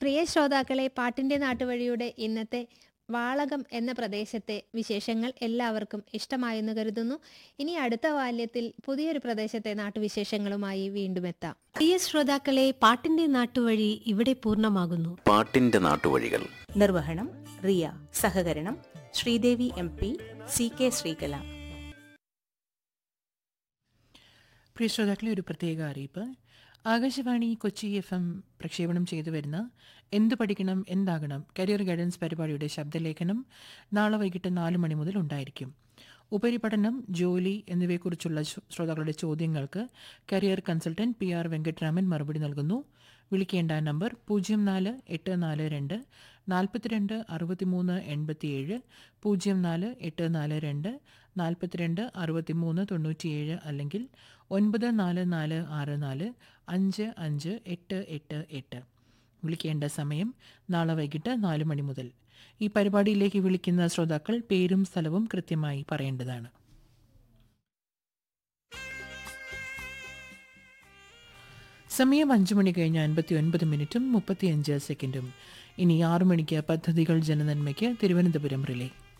പ്രിയ ശ്രോതാക്കളെ പാട്ടിന്റെ നാട്ടുവഴിയുടെ ഇന്നത്തെ വാളകം എന്ന പ്രദേശത്തെ വിശേഷങ്ങൾ എല്ലാവർക്കും ഇഷ്ടമായെന്ന് കരുതുന്നു ഇനി അടുത്ത വാല്യത്തിൽ പുതിയൊരു പ്രദേശത്തെ നാട്ടുവിശേഷങ്ങളുമായി വീണ്ടും എത്താം പ്രിയ ശ്രോതാക്കളെ പാട്ടിന്റെ നാട്ടുവഴി ഇവിടെ പൂർണ്ണമാകുന്നു പാട്ടിന്റെ നാട്ടുവഴികൾ നിർവഹണം റിയ സഹകരണം Sreedevi M P C K Sreekala പ്രിയ ശ്രോതാക്കളെ ഒരു പ്രത്യേക അറിയിപ്പ് ആകാശവാണി കൊച്ചി എഫ് എം പ്രക്ഷേപണം ചെയ്തു വരുന്ന എന്ത് പഠിക്കണം എന്താകണം കരിയർ ഗൈഡൻസ് പരിപാടിയുടെ ശബ്ദലേഖനം നാളെ വൈകിട്ട് നാല് മണി മുതൽ ഉണ്ടായിരിക്കും ഉപരിപഠനം ജോലി എന്നിവയെക്കുറിച്ചുള്ള ശ്ര- ശ്രോതാക്കളുടെ ചോദ്യങ്ങൾക്ക് career consultant P R Venkataraman മറുപടി നൽകുന്നു വിളിക്കേണ്ട നമ്പർ പൂജ്യം നാല് എട്ട് നാല് രണ്ട് നാൽപ്പത്തിരണ്ട് അറുപത്തിമൂന്ന് എൺപത്തിയേഴ് പൂജ്യം നാല് എട്ട് നാല് രണ്ട് നാൽപ്പത്തിരണ്ട് അറുപത്തിമൂന്ന് തൊണ്ണൂറ്റിയേഴ് അല്ലെങ്കിൽ ഒൻപത് നാല് നാല് ആറ് നാല് അഞ്ച് അഞ്ച് എട്ട് എട്ട് എട്ട് വിളിക്കേണ്ട സമയം നാളെ വൈകിട്ട് നാല് മണി മുതൽ ഈ പരിപാടിയിലേക്ക് വിളിക്കുന്ന ശ്രോതാക്കൾ പേരും സ്ഥലവും കൃത്യമായി പറയേണ്ടതാണ് സമയം അഞ്ചു മണി കഴിഞ്ഞ് അൻപത്തി ഒൻപത് മിനിറ്റും മുപ്പത്തിയഞ്ച് സെക്കൻഡും ഇനി ആറു മണിക്ക് പദ്ധതികൾ ജനനന്മയ്ക്ക് തിരുവനന്തപുരം റിലേ